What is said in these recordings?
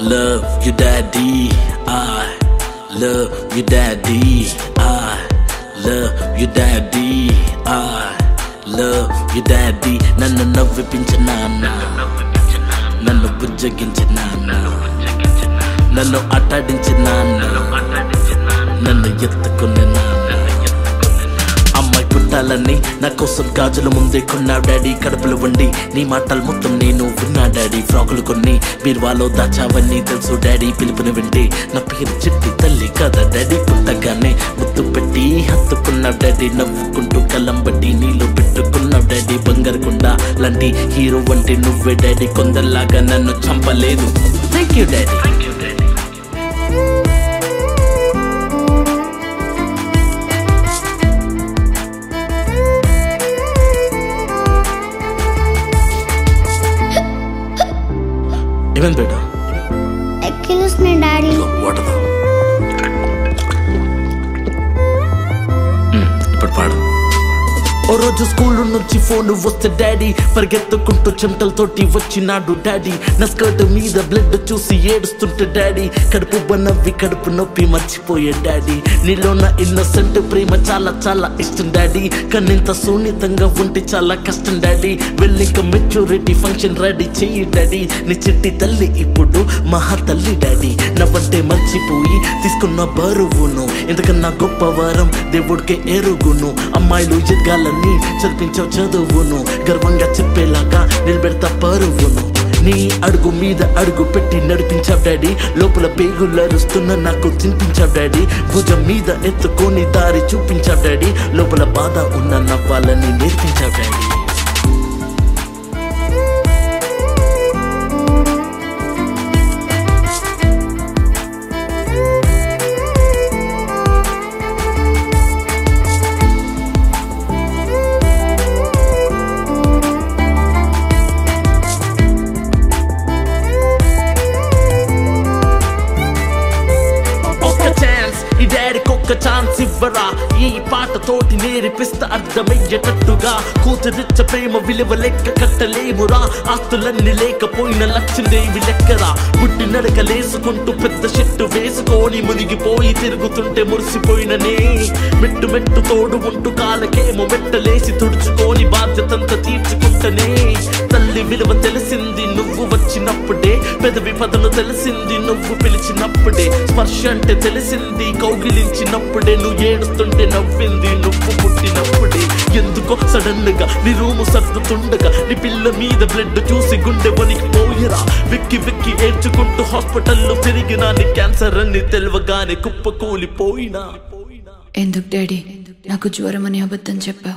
love you daddy I love you daddy I love you daddy I love you daddy నన్ను నవ్విపించ నాన్న నన్ను బుజ్జగించ నాన్న నన్ను అట్టాడించి నాన్న నన్ను ఎత్తుకునే నాన్న అమ్మాయి పుట్టాలని నా కోసం గాజుల ముందే కొన్నా డాడీ కడుపులో ఉండి నీ మాటలు మొత్తం నేను విన్నా డాడీ ఫ్రాకులు కొన్ని బీర్వాలో దాచావన్నీ తెలుసు డాడీ పిలుపుని వింటే నా పేరు చిట్టి తల్లి కదా డాడీ పుట్టగానే ముద్దు పెట్టి హత్తుకున్న డాడీ నవ్వుకుంటూ కళ్ళం బట్టి నీళ్ళు పెట్టుకున్న డాడీ బంగారు కొండ లాంటి హీరో అంటే నువ్వే డాడీ కొందల్లాగా నన్ను చంపలేదు థ్యాంక్ యూ డాడీ ఏమైంది బేటా ఎక్కిలుస్తున్నాయి డాడీ ఇదిగో వాటర్ తాగు. మ్మ్, ఇప్పుడు పాడు ఓ రోజు స్కూల్ నుంచి ఫోన్ వస్తే డాడీ పరిగెత్తుకుంటూ చెమటలతోటి వచ్చినాడు డాడీ నా స్కర్ట్ మీద బ్లడ్ చూసి ఏడుస్తుంటే డాడీ కడుపు బనవ్వి కడుపు నొప్పి మర్చిపోయే డాడీ నీలో నా ఇన్నోసెంట్ ప్రేమ చాలా చాలా ఇష్టం డాడీ కన్నింత సున్నితంగా ఉంటే చాలా కష్టం డాడీ వెళ్ళిక మెచ్యూరిటీ ఫంక్షన్ రెడీ చెయ్యి డాడీ నీ చిట్టి తల్లి ఇప్పుడు మహా తల్లి డాడీ నవ్వంటే మర్చిపోయి తీసుకున్న బరువును ఎందుకన్నా గొప్ప వరం దేవుడికే ఎరుగును అమ్మాయిలు ఎదగాలని చదివించావు చదువును గర్వంగా చెప్పేలాగా నిలబెడతా పరువును నీ అడుగు మీద అడుగు పెట్టి నడిపించావు డాడీ లోపల పేగులు అరుస్తున్న నాకు తినిపించావు డాడీ భుజం మీద ఎత్తుకొని దారి చూపించావు డాడీ లోపల బాధ ఉన్న నవ్వాలని నేర్పించావు డాడీ ఒక్క ఛాన్స్ ఈ డాడీకి ఒక్క ఛాన్స్ ఇవ్వరా ఈ పాట తోటి నేర్పిస్తా అర్థమయ్యేటట్టుగా కూతురిచ్చ ప్రేమ విలువ లెక్క కట్టలేమురా ఆస్తులన్నీ లేకపోయిన లక్ష్మీదేవి లెక్కరా పుట్టి నడకలేసుకుంటూ పెద్ద చెట్టు వేసుకొని మునిగిపోయి తిరుగుతుంటే మురిసిపోయిననే మెట్టు మెట్టు తోడు ఉంటూ కాలకేమో మెట్టలేసి తుడుచుకొని బాధ్యతంతా తీర్చుకుంటనే తల్లి విలువ తెలిసింది నువ్వు వచ్చినప్పుడే పెదవి పదను తెలిసింది నువ్వు పిలిచినప్పుడే స్పర్శ అంటే తెలిసింది కౌగిలించినప్పుడే నువ్వు ఏడుస్తుంటే నవ్వింది నువ్వు పుట్టినప్పుడే ఎందుకో సడన్ గా నీ రూము సర్దుతుండగా నీ పిల్ల మీద బ్లడ్ చూసి గుండె వణికిపోయిరా వెక్కి వెక్కి ఏడ్చుకుంటూ హాస్పిటల్లో తిరిగినా నీ క్యాన్సర్ అని తెలియగానే కుప్ప కూలిపోయినా ఎందుకు డాడీ నాకు జ్వరం అని అబద్ధం చెప్పావు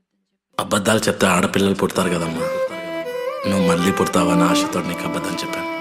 అబద్ధాలు చెప్తే ఆడపిల్లలు పుడతారు కదమ్మా నువ్వు మళ్ళీ పుడతావని ఆశతో నీకు అబద్ధం చెప్పాను